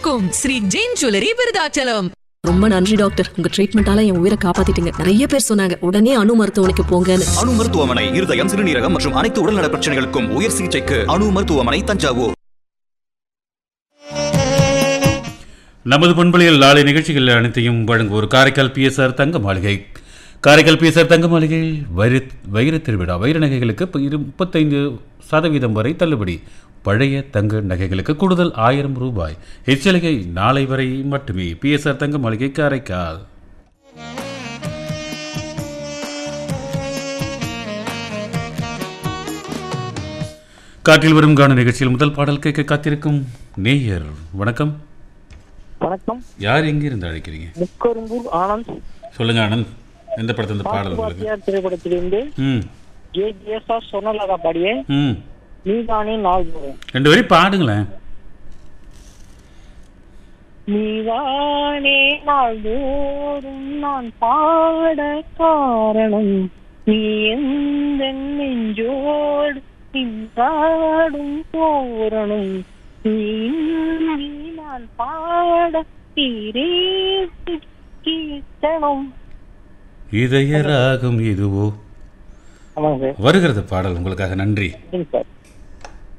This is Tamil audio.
இருக்கும் ஸ்ரீ ஜெயின் ஜுவல்லரி விருதாச்சலம் ரொம்ப நன்றி டாக்டர் உங்க ட்ரீட்மெண்டால என் உயிரை காப்பாத்திட்டீங்க நிறைய பேர் சொன்னாங்க உடனே அணு மருத்துவமனைக்கு போங்கன்னு அணு மருத்துவமனை இருதயம் சிறுநீரகம் மற்றும் அனைத்து உடல்நல பிரச்சனைகளுக்கும் உயர் சிகிச்சைக்கு அணு மருத்துவமனை தஞ்சாவூர் நமது பண்பலையில் நாளை நிகழ்ச்சிகள் அனைத்தையும் வழங்குவோர் காரைக்கால் பிஎஸ்ஆர் தங்க மாளிகை காரைக்கால் பிஎஸ்ஆர் தங்க மாளிகையில் வைர வைர திருவிழா வைர நகைகளுக்கு இப்ப இரு முப்பத்தைந்து சதவீதம் வரை தள்ளுபடி பழைய தங்க நகைகளுக்கு கூடுதல் ஆயிரம் ரூபாய் இச்சலுகை நாளை வரை மட்டுமே பிஎஸ்ஆர் தங்க மாளிகை காரைக்கால் காற்றில் வரும் காண நிகழ்ச்சியில் முதல் பாடல் கேட்க காத்திருக்கும் நேயர் வணக்கம் வணக்கம் யார் எங்கிருந்து அழைக்கிறீங்க முக்கரும்பூர் ஆனந்த் சொல்லுங்க ஆனந்த் எந்த படத்துல இந்த பாடல் உங்களுக்கு பாத்தியார் திரைப்படத்திலிருந்து ம் ஏ ஜேசா சொன்னலகா பாடிய ம் நீதானே நாள் தோறும் ரெண்டு வரி பாடுங்களேன் நீதானே நாள் தோறும் நான் பாட காரணம் நீ எந்த நெஞ்சோடு நின்றாடும் தோரணம் நீ இன்றி நான் பாட தீரே கீர்த்தனம் இதய ராகம் இதுவோ ஆமாங்க சார் வருகிறது பாடல் உங்களுக்காக நன்றி சரிங்க சார்